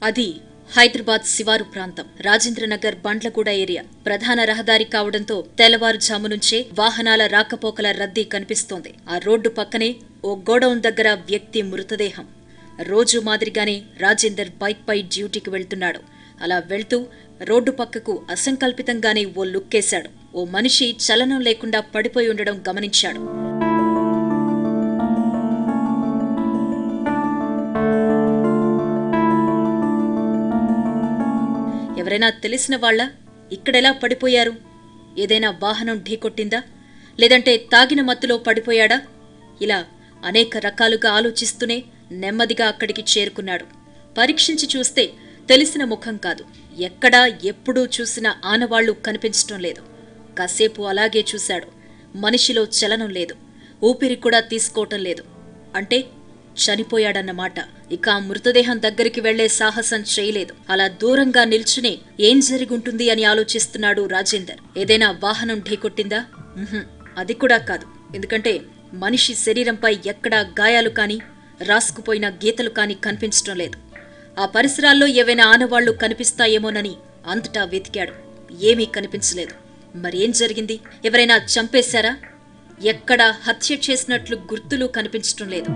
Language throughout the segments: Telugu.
అది హైదరాబాద్ శివారు ప్రాంతం రాజేంద్రనగర్ బండ్లగూడ ఏరియా ప్రధాన రహదారి కావడంతో తెల్లవారుజాము నుంచే వాహనాల రాకపోకల రద్దీ కనిపిస్తోంది ఆ రోడ్డు పక్కనే ఓ గోడౌన్ దగ్గర వ్యక్తి మృతదేహం రోజు మాదిరిగానే రాజేందర్ బైక్ పై డ్యూటీకి వెళ్తున్నాడు అలా వెళ్తూ రోడ్డు పక్కకు అసంకల్పితంగానే ఓ లుక్కేశాడు ఓ మనిషి చలనం లేకుండా పడిపోయి ఉండడం గమనించాడు ఎవరైనా తెలిసిన వాళ్ళ ఇక్కడెలా పడిపోయారు ఏదైనా వాహనం ఢీకొట్టిందా లేదంటే తాగిన మత్తులో పడిపోయాడా ఇలా అనేక రకాలుగా ఆలోచిస్తూనే నెమ్మదిగా అక్కడికి చేరుకున్నాడు పరీక్షించి చూస్తే తెలిసిన ముఖం కాదు ఎక్కడా ఎప్పుడూ చూసిన ఆనవాళ్లు కనిపించటం లేదు కాసేపు అలాగే చూశాడు మనిషిలో చలనం లేదు ఊపిరి కూడా తీసుకోవటం లేదు అంటే చనిపోయాడన్నమాట ఇక ఆ మృతదేహం దగ్గరికి వెళ్లే సాహసం చేయలేదు అలా దూరంగా నిల్చునే ఏం జరిగుంటుంది అని ఆలోచిస్తున్నాడు రాజేందర్ ఏదైనా వాహనం ఢీకొట్టిందా ఉహుం, అది కూడా కాదు ఎందుకంటే మనిషి శరీరంపై ఎక్కడా గాయాలు కాని రాసుకుపోయిన గీతలు కాని కనిపించడం లేదు ఆ పరిసరాల్లో ఏవైనా ఆనవాళ్లు కనిపిస్తాయేమోనని అంతటా వెతికాడు ఏమీ కనిపించలేదు మరేం జరిగింది ఎవరైనా చంపేశారా ఎక్కడా హత్య చేసినట్లు గుర్తులు కనిపించటం లేదు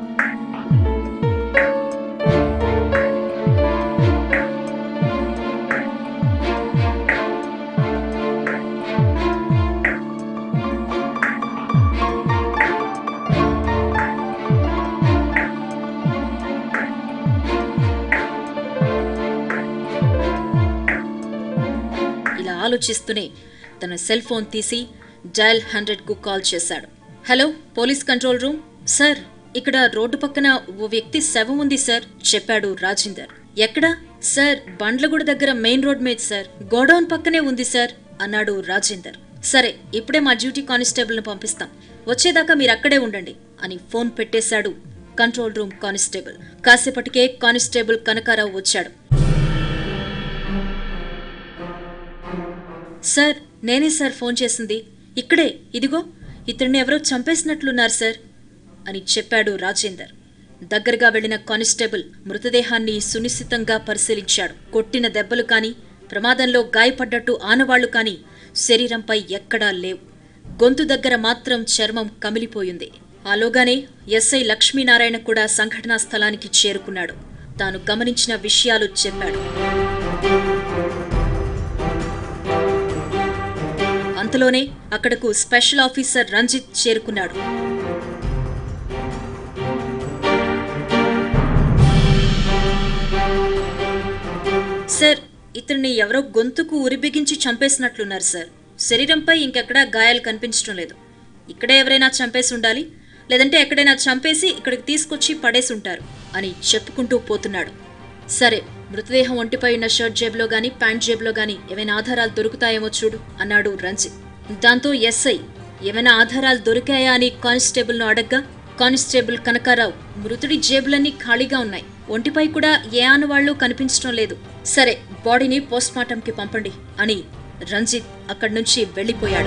ఇలా ఆలోచిస్తూనే తన సెల్ ఫోన్ తీసి డయల్ హండ్రెడ్ కు కాల్ చేశాడు hello police control room sir ఇక్కడ రోడ్డు పక్కన ఓ వ్యక్తి శవం ఉంది సార్ చెప్పాడు రాజేందర్ ఎక్కడా సార్ బండ్లగూడ దగ్గర మెయిన్ రోడ్ మీద సార్ గోడౌన్ పక్కనే ఉంది సార్ అన్నాడు రాజేందర్ సరే ఇప్పుడే మా డ్యూటీ కానిస్టేబుల్ ను పంపిస్తాం వచ్చేదాకా మీరు అక్కడే ఉండండి అని ఫోన్ పెట్టేశాడు కంట్రోల్ రూమ్ కానిస్టేబుల్ కాసేపటికే కానిస్టేబుల్ కనకారావు వచ్చాడు సార్ నేనే సార్ ఫోన్ చేసింది ఇక్కడే ఇదిగో ఇతన్ని ఎవరో చంపేసినట్లున్నారు సార్ అని చెప్పాడు రాజేందర్ దగ్గరగా వెళ్లిన కానిస్టేబుల్ మృతదేహాన్ని సునిశ్చితంగా పరిశీలించాడు కొట్టిన దెబ్బలు కాని ప్రమాదంలో గాయపడ్డట్టు ఆనవాళ్లు కాని శరీరంపై ఎక్కడా లేవు గొంతు దగ్గర మాత్రం చర్మం కమిలిపోయింది ఆలోగానే ఎస్ఐ లక్ష్మీనారాయణ కూడా సంఘటనా స్థలానికి చేరుకున్నాడు తాను గమనించిన విషయాలు చెప్పాడు అంతలోనే అక్కడకు స్పెషల్ ఆఫీసర్ రంజిత్ చేరుకున్నాడు సార్ ఇతన్ని ఎవరో గొంతుకు ఉరిబిగించి చంపేసినట్లున్నారు సార్ శరీరంపై ఇంకెక్కడా గాయాలు కనిపించడం లేదు ఇక్కడే ఎవరైనా చంపేసి ఉండాలి లేదంటే ఎక్కడైనా చంపేసి ఇక్కడికి తీసుకొచ్చి పడేసి ఉంటారు అని చెప్పుకుంటూ పోతున్నాడు సరే మృతదేహం ఒంటిపై ఉన్న షర్ట్ జేబులో గాని ప్యాంట్ జేబులో గాని ఏమైనా ఆధారాలు దొరుకుతాయేమో చూడు అన్నాడు రంజిత్ దాంతో ఎస్ఐ ఏమైనా ఆధారాలు దొరికాయా అని కానిస్టేబుల్ ను అడగ్గా కానిస్టేబుల్ కనకారావు మృతుడి జేబులన్నీ ఖాళీగా ఉన్నాయి ఒంటిపై కూడా ఏ ఆనవాళ్లు కనిపించడం లేదు సరే బాడీని పోస్ట్మార్టంకి పంపండి అని రంజిత్ అక్కడి నుంచి వెళ్లిపోయాడు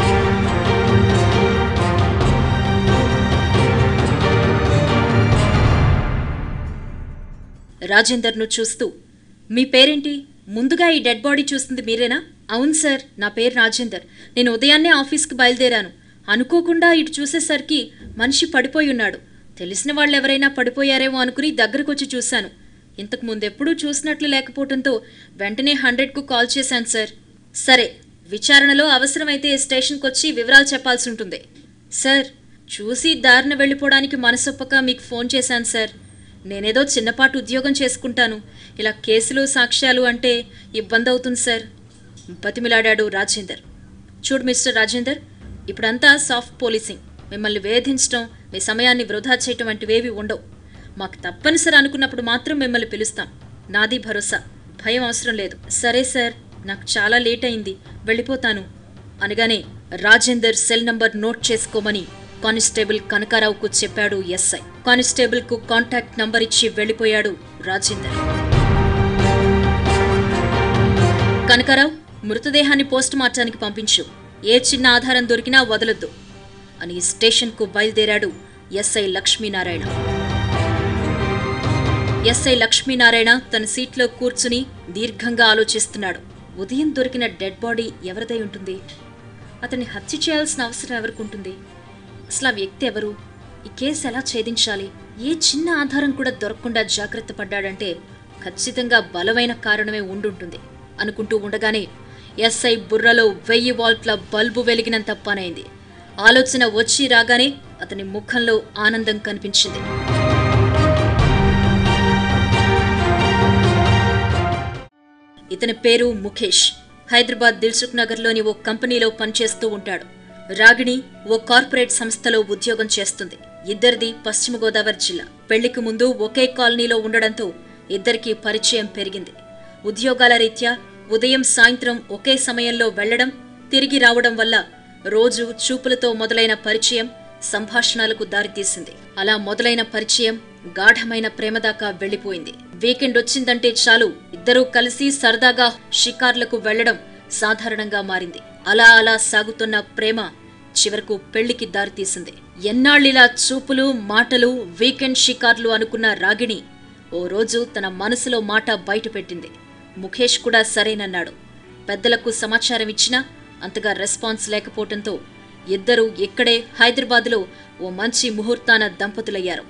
రాజేందర్ను చూస్తూ మీ పేరేంటి ముందుగా ఈ డెడ్ బాడీ చూస్తుంది మీరేనా అవును సార్ నా పేరు రాజేందర్ నేను ఉదయాన్నే ఆఫీస్కి బయలుదేరాను అనుకోకుండా ఇటు చూసేసరికి మనిషి పడిపోయి ఉన్నాడు తెలిసిన వాళ్ళు ఎవరైనా పడిపోయారేమో అనుకుని దగ్గరకొచ్చి చూశాను ఇంతకు ముందెప్పుడూ చూసినట్లు లేకపోవడంతో వెంటనే హండ్రెడ్కు కాల్ చేశాను సార్ సరే విచారణలో అవసరమైతే స్టేషన్కి వచ్చి వివరాలు చెప్పాల్సి ఉంటుంది సార్ చూసి దారిన వెళ్ళిపోవడానికి మనసొప్పక మీకు ఫోన్ చేశాను సార్ నేనేదో చిన్నపాటి ఉద్యోగం చేసుకుంటాను ఇలా కేసులు సాక్ష్యాలు అంటే ఇబ్బంది అవుతుంది సార్ బతిమిలాడాడు రాజేందర్ చూడు మిస్టర్ రాజేందర్ ఇప్పుడంతా సాఫ్ట్ పోలీసింగ్ మిమ్మల్ని వేధించడం మీ సమయాన్ని వృధా చేయటం వంటివేవి ఉండవు మాకు తప్పనిసరి అనుకున్నప్పుడు మాత్రం మిమ్మల్ని పిలుస్తాం నాది భరోసా భయం అవసరం లేదు సరే సార్ నాకు చాలా లేట్ అయింది వెళ్ళిపోతాను అనగానే రాజేందర్ సెల్ నంబర్ నోట్ చేసుకోమని కానిస్టేబుల్ కనకారావుకు చెప్పాడు ఎస్ఐ కానిస్టేబుల్ కు కాంటాక్ట్ నంబర్ ఇచ్చి వెళ్ళిపోయాడు రాజేందర్ కనకారావు మృతదేహాన్ని పోస్ట్ మార్టానికి పంపించు ఏ చిన్న ఆధారం దొరికినా వదలొద్దు అని స్టేషన్కు బయలుదేరాడు ఎస్ఐ లక్ష్మీనారాయణ ఎస్ఐ లక్ష్మీనారాయణ తన సీట్లో కూర్చుని దీర్ఘంగా ఆలోచిస్తున్నాడు ఉదయం దొరికిన డెడ్ బాడీ ఎవరిదై ఉంటుంది అతన్ని హత్య చేయాల్సిన అవసరం ఎవరికుంటుంది అసలు ఆ వ్యక్తి ఎవరు ఈ కేసు ఎలా ఛేదించాలి ఏ చిన్న ఆధారం కూడా దొరకకుండా జాగ్రత్త పడ్డాడంటే ఖచ్చితంగా బలమైన కారణమే ఉండుంటుంది అనుకుంటూ ఉండగానే ఎస్ఐ బుర్రలో వెయ్యి వాల్ట్ల బల్బు వెలిగినంత పనైంది ఆలోచన వచ్చి రాగానే అతని ముఖంలో ఆనందం కనిపించింది ఇతని పేరు ముఖేష్ హైదరాబాద్ దిల్సుఖ్ నగర్లోని ఓ కంపెనీలో పనిచేస్తూ ఉంటాడు రాగిణి ఓ కార్పొరేట్ సంస్థలో ఉద్యోగం చేస్తుంది ఇద్దరిది పశ్చిమ గోదావరి జిల్లా పెళ్లికి ముందు ఒకే కాలనీలో ఉండడంతో ఇద్దరికీ పరిచయం పెరిగింది ఉద్యోగాల రీత్యా ఉదయం సాయంత్రం ఒకే సమయంలో వెళ్లడం తిరిగి రావడం వల్ల రోజు చూపులతో మొదలైన పరిచయం సంభాషణలకు దారితీసింది అలా మొదలైన పరిచయం గాఢమైన ప్రేమ దాకా వెళ్లిపోయింది వీకెండ్ వచ్చిందంటే చాలు ఇద్దరూ కలిసి సరదాగా షికార్లకు వెళ్లడం సాధారణంగా మారింది అలా అలా సాగుతున్న ప్రేమ చివరకు పెళ్లికి దారితీసింది ఎన్నాళ్ళిలా చూపులు మాటలు వీకెండ్ షికార్లు అనుకున్న రాగిణి ఓ రోజు తన మనసులో మాట బయటపెట్టింది ముఖేష్ కూడా సరేనన్నాడు పెద్దలకు సమాచారం ఇచ్చినా అంతగా రెస్పాన్స్ లేకపోవడంతో ఇద్దరూ ఇక్కడే హైదరాబాద్లో ఓ మంచి ముహూర్తాన దంపతులయ్యారు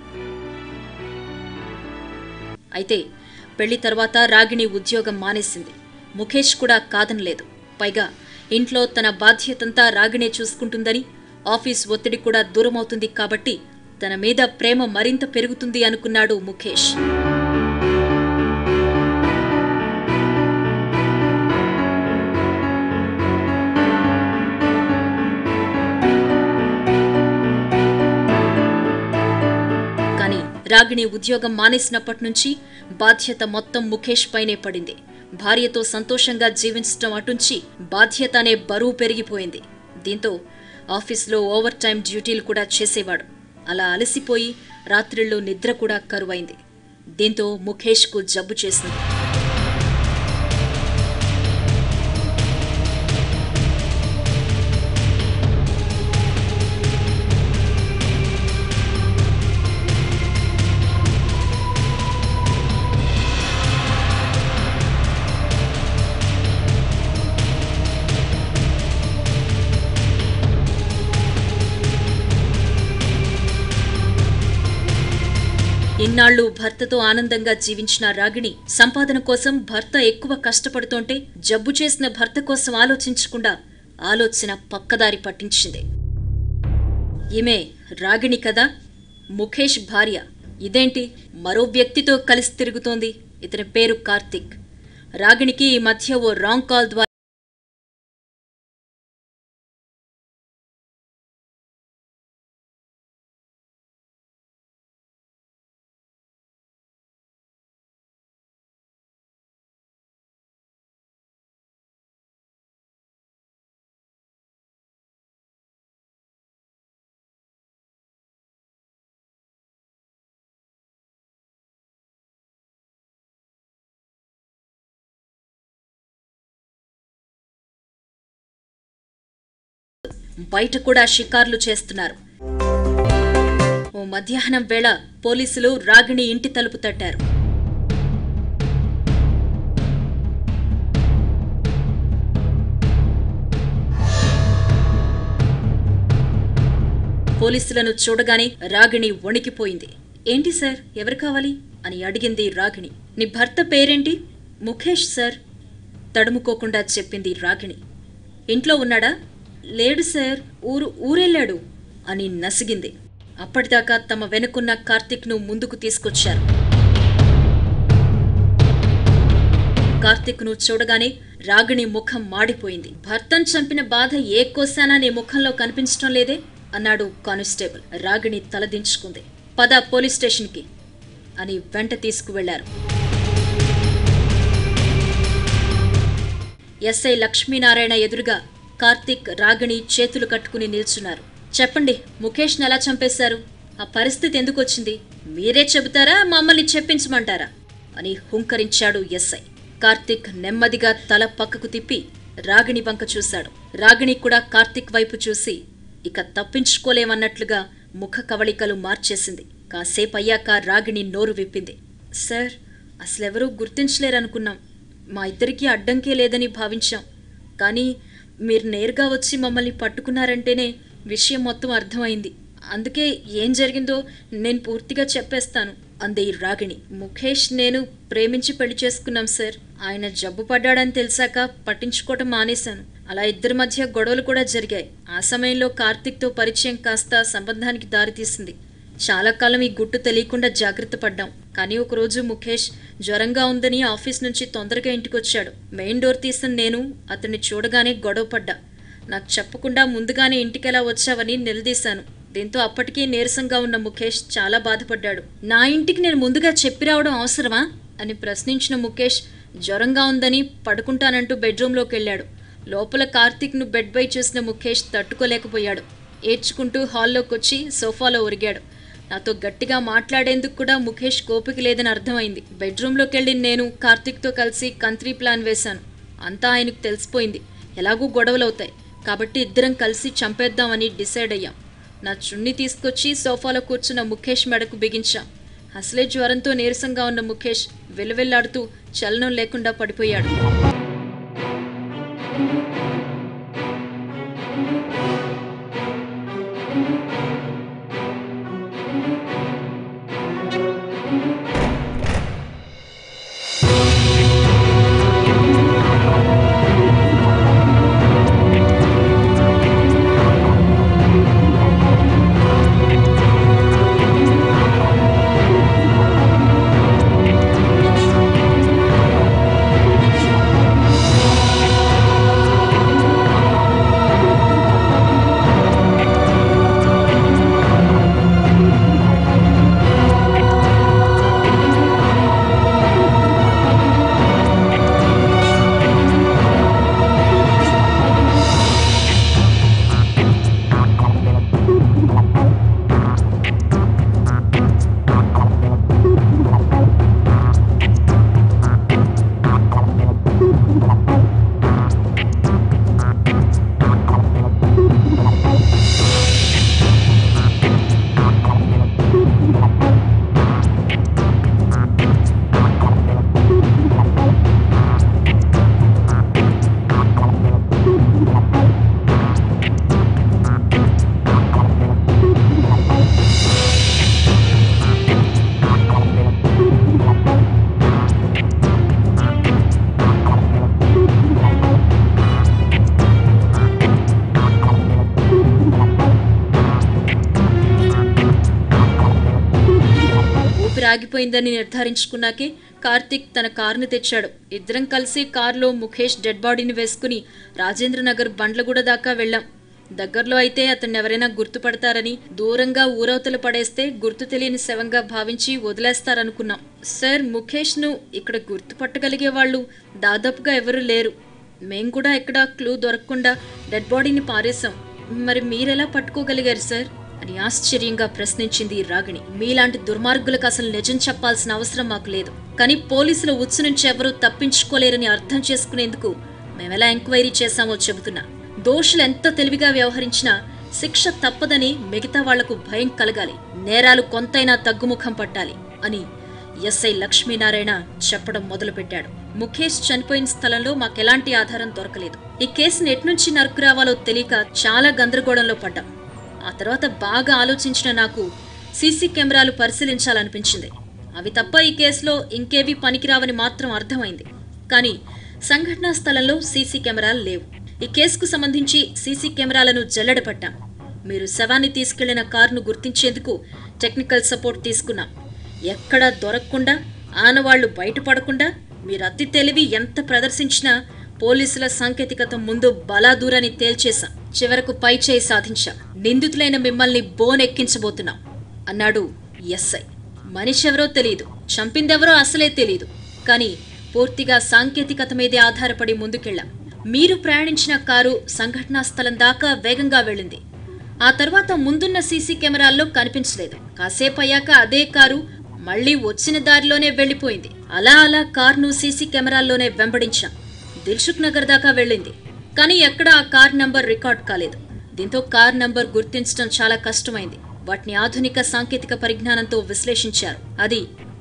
అయితే పెళ్లి తర్వాత రాగిణి ఉద్యోగం మానేసింది ముఖేష్ కూడా కాదనలేదు పైగా ఇంట్లో తన బాధ్యతంతా రాగిణే చూసుకుంటుందని ఆఫీస్ ఒత్తిడి కూడా దూరమవుతుంది కాబట్టి తన మీద ప్రేమ మరింత పెరుగుతుంది అనుకున్నాడు ముఖేష్ కానీ రాగిణి ఉద్యోగం మానేసినప్పటి నుంచి బాధ్యత మొత్తం ముఖేష్ పైనే పడింది భార్యతో సంతోషంగా జీవించడం అటుంచి బాధ్యత అనే బరువు పెరిగిపోయింది దీంతో ఆఫీస్లో ఓవర్ టైం డ్యూటీలు కూడా చేసేవాడు అలా అలసిపోయి రాత్రిళ్ళు నిద్ర కూడా కరువైంది దీంతో ముఖేష్కు జబ్బు చేసింది ఇన్నాళ్లు భర్తతో ఆనందంగా జీవించిన రాగిణి సంపాదన కోసం భర్త ఎక్కువ కష్టపడుతోంటే జబ్బు చేసిన భర్త కోసం ఆలోచించకుండా ఆలోచన పక్కదారి పట్టించింది ఈమె రాగిణి కదా ముఖేష్ భార్య ఇదేంటి మరో వ్యక్తితో కలిసి తిరుగుతోంది ఇతని పేరు కార్తిక్ రాగిణికి ఈ మధ్య ఓ రాంగ్ కాల్ ద్వారా బయట కూడా షికార్లు చేస్తున్నారు ఓ మధ్యాహ్నం వేళ పోలీసులు రాగిణి ఇంటి తలుపు తట్టారు పోలీసులను చూడగానే రాగిణి వణికిపోయింది ఏంటి సార్ ఎవరు కావాలి అని అడిగింది రాగిణి నీ భర్త పేరేంటి ముఖేష్ సార్ తడుముకోకుండా చెప్పింది రాగిణి ఇంట్లో ఉన్నాడా లేడు సార్ ఊరు ఊరెళ్ళాడు అని నసిగింది అప్పటిదాకా తమ వెనుకున్న కార్తిక్ను ముందుకు తీసుకొచ్చారు కార్తిక్ను చూడగానే రాగిణి ముఖం మాడిపోయింది భర్తను చంపిన బాధ ఏ కోసానా నీ ముఖంలో కనిపించడం లేదే అన్నాడు కానిస్టేబుల్ రాగిణి తలదించుకుంది పద పోలీస్ స్టేషన్కి అని వెంట తీసుకువెళ్లారు ఎస్ఐ లక్ష్మీనారాయణ ఎదురుగా కార్తిక్ రాగిణి చేతులు కట్టుకుని నిల్చున్నారు చెప్పండి ముఖేష్ని ఎలా చంపేశారు ఆ పరిస్థితి ఎందుకు వచ్చింది మీరే చెబుతారా మమ్మల్ని చెప్పించమంటారా అని హుంకరించాడు ఎస్ఐ కార్తిక్ నెమ్మదిగా తల పక్కకు తిప్పి రాగిణి వంక చూశాడు రాగిణి కూడా కార్తిక్ వైపు చూసి ఇక తప్పించుకోలేమన్నట్లుగా ముఖ కవళికలు మార్చేసింది కాసేపయ్యాక రాగిణి నోరు విప్పింది సార్ అసలెవరూ గుర్తించలేరనుకున్నాం మా ఇద్దరికీ అడ్డంకే లేదని భావించాం కానీ మీరు నేరుగా వచ్చి మమ్మల్ని పట్టుకున్నారంటేనే విషయం మొత్తం అర్థమైంది అందుకే ఏం జరిగిందో నేను పూర్తిగా చెప్పేస్తాను అందే ఈ రాగిణి ముఖేష్ నేను ప్రేమించి పెళ్లి చేసుకున్నాం సార్ ఆయన జబ్బు పడ్డాడని తెలిసాక పట్టించుకోవటం మానేశాను అలా ఇద్దరి మధ్య గొడవలు కూడా జరిగాయి ఆ సమయంలో కార్తిక్తో పరిచయం కాస్త సంబంధానికి దారితీసింది చాలా కాలం ఈ గుట్టు తెలియకుండా జాగ్రత్త పడ్డాం కానీ ఒకరోజు ముఖేష్ జ్వరంగా ఉందని ఆఫీస్ నుంచి తొందరగా ఇంటికొచ్చాడు మెయిన్ డోర్ తీసిన నేను అతన్ని చూడగానే గొడవ పడ్డా నాకు చెప్పకుండా ముందుగానే ఇంటికెలా వచ్చావని నిలదీశాను దీంతో అప్పటికీ నీరసంగా ఉన్న ముఖేష్ చాలా బాధపడ్డాడు నా ఇంటికి నేను ముందుగా చెప్పి రావడం అవసరమా అని ప్రశ్నించిన ముఖేష్ జ్వరంగా ఉందని పడుకుంటానంటూ బెడ్రూమ్లోకి వెళ్ళాడు లోపల కార్తీక్ను బెడ్పై చూసిన ముఖేష్ తట్టుకోలేకపోయాడు ఏడ్చుకుంటూ హాల్లోకి వచ్చి సోఫాలో ఒరిగాడు నాతో గట్టిగా మాట్లాడేందుకు కూడా ముఖేష్ కోపిక లేదని అర్థమైంది బెడ్రూమ్లోకి వెళ్ళి నేను కార్తీక్తో కలిసి కంత్రీ ప్లాన్ వేశాను అంతా ఆయనకు తెలిసిపోయింది ఎలాగూ గొడవలవుతాయి కాబట్టి ఇద్దరం కలిసి చంపేద్దామని డిసైడ్ అయ్యాం నా చున్ని తీసుకొచ్చి సోఫాలో కూర్చున్న ముఖేష్ మెడకు బిగించాం అసలే జ్వరంతో నీరసంగా ఉన్న ముఖేష్ వెలువెల్లాడుతూ చలనం లేకుండా పడిపోయాడు ఊపిరి ఆగిపోయిందని నిర్ధారించుకున్నాకే కార్తిక్ తన కారుని తెచ్చాడు ఇద్దరం కలిసి కారులో ముఖేష్ డెడ్ బాడీని వేసుకుని రాజేంద్ర నగర్ బండ్లగూడ దాకా వెళ్ళాం దగ్గరలో అయితే అతన్ని ఎవరైనా గుర్తుపడతారని దూరంగా ఊరవతల పడేస్తే గుర్తు తెలియని శవంగా భావించి వదిలేస్తారనుకున్నాం సార్ ముఖేష్ను ఇక్కడ గుర్తుపట్టగలిగే వాళ్ళు దాదాపుగా ఎవరూ లేరు మేం కూడా ఎక్కడ క్లూ దొరకకుండా డెడ్ బాడీని పారేశాం మరి మీరెలా పట్టుకోగలిగారు సార్ అని ఆశ్చర్యంగా ప్రశ్నించింది ఈ రాగిణి మీలాంటి దుర్మార్గులకు అసలు నిజం చెప్పాల్సిన అవసరం మాకు లేదు కానీ పోలీసుల ఉచ్చు నుంచి ఎవరూ తప్పించుకోలేరని అర్థం చేసుకునేందుకు మేమెలా ఎంక్వైరీ చేశామో చెబుతున్నా దోషులు ఎంత తెలివిగా వ్యవహరించినా శిక్ష తప్పదని మిగతా వాళ్లకు భయం కలగాలి నేరాలు కొంతైనా తగ్గుముఖం పట్టాలి అని ఎస్ఐ లక్ష్మీనారాయణ చెప్పడం మొదలుపెట్టాడు ముఖేష్ చనిపోయిన స్థలంలో మాకెలాంటి ఆధారం దొరకలేదు ఈ కేసును ఎట్నుంచి నరుకురావాలో తెలియక చాలా గందరగోళంలో పడ్డాం ఆ తర్వాత బాగా ఆలోచించిన నాకు సీసీ కెమెరాలు పరిశీలించాలనిపించింది అవి తప్ప ఈ కేసులో ఇంకేవి పనికిరావని మాత్రం అర్థమైంది కానీ సంఘటనా స్థలంలో సీసీ కెమెరాలు లేవు ఈ కేసుకు సంబంధించి సీసీ కెమెరాలను జల్లెడపట్టాం మీరు శవాన్ని తీసుకెళ్లిన కారును గుర్తించేందుకు టెక్నికల్ సపోర్ట్ తీసుకున్నాం ఎక్కడా దొరకకుండా ఆనవాళ్లు బయటపడకుండా మీరు అతి తెలివి ఎంత ప్రదర్శించినా పోలీసుల సాంకేతికత ముందు బలాదూరాన్ని తేల్చేశాం చివరకు పై చేయి సాధించాం నిందితులైన మిమ్మల్ని బోన్ ఎక్కించబోతున్నాం అన్నాడు ఎస్ఐ మనిషి ఎవరో తెలియదు చంపిందెవరో అసలే తెలియదు కానీ పూర్తిగా సాంకేతికత మీదే ఆధారపడి ముందుకెళ్ళాం మీరు ప్రయాణించిన కారు సంఘటనా స్థలం దాకా వేగంగా వెళ్ళింది ఆ తర్వాత ముందున్న సీసీ కెమెరాల్లో కనిపించలేదు కాసేపు అయ్యాక అదే కారు మళ్ళీ వచ్చిన దారిలోనే వెళ్ళిపోయింది అలా అలా కారును సీసీ కెమెరాల్లోనే వెంబడించాం దిల్సుఖ్ నగర్ దాకా వెళ్ళింది కానీ ఎక్కడ ఆ కార్ నంబర్ రికార్డ్ కాలేదు దీంతో కార్ నంబర్ గుర్తించడం చాలా కష్టమైంది వాటిని ఆధునిక సాంకేతిక పరిజ్ఞానంతో విశ్లేషించారు అది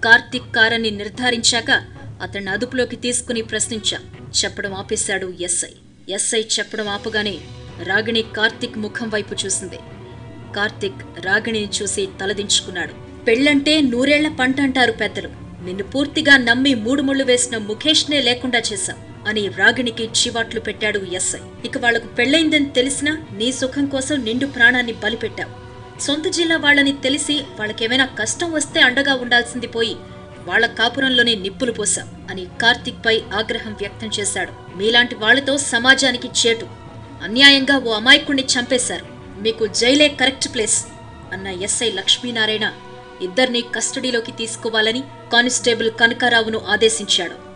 కార్తిక్ కారని నిర్ధారించాక అతన్ని అదుపులోకి తీసుకుని ప్రశ్నించా చెప్పడం ఆపేశాడు ఎస్ఐ ఎస్ఐ చెప్పడం ఆపగానే రాగిణి కార్తిక్ ముఖం వైపు చూసింది కార్తిక్ రాగిణిని చూసి తలదించుకున్నాడు పెళ్ళంటే నూరేళ్ల పంట అంటారు పెద్దలు నిన్ను పూర్తిగా నమ్మి మూడు ముళ్ళు వేసిన ముఖేష్నే లేకుండా చేశాం అని రాగిణికి చివాట్లు పెట్టాడు ఎస్ఐ ఇక వాళ్లకు పెళ్ళైందని తెలిసినా నీ సుఖం కోసం నిండు ప్రాణాన్ని బలిపెట్టావు సొంత జిల్లా వాళ్ళని తెలిసి వాళ్ళకేమైనా కష్టం వస్తే అండగా ఉండాల్సింది పోయి వాళ్ళ కాపురంలోనే నిప్పులు పోశాం అని కార్తిక్ పై ఆగ్రహం వ్యక్తం చేశాడు మీలాంటి వాళ్లతో సమాజానికి చేటు అన్యాయంగా ఓ అమాయకుణ్ణి చంపేశారు మీకు జైలే కరెక్ట్ ప్లేస్ అన్న ఎస్ఐ లక్ష్మీనారాయణ ఇద్దరిని కస్టడీలోకి తీసుకోవాలని కానిస్టేబుల్ కనకారావును ఆదేశించాడు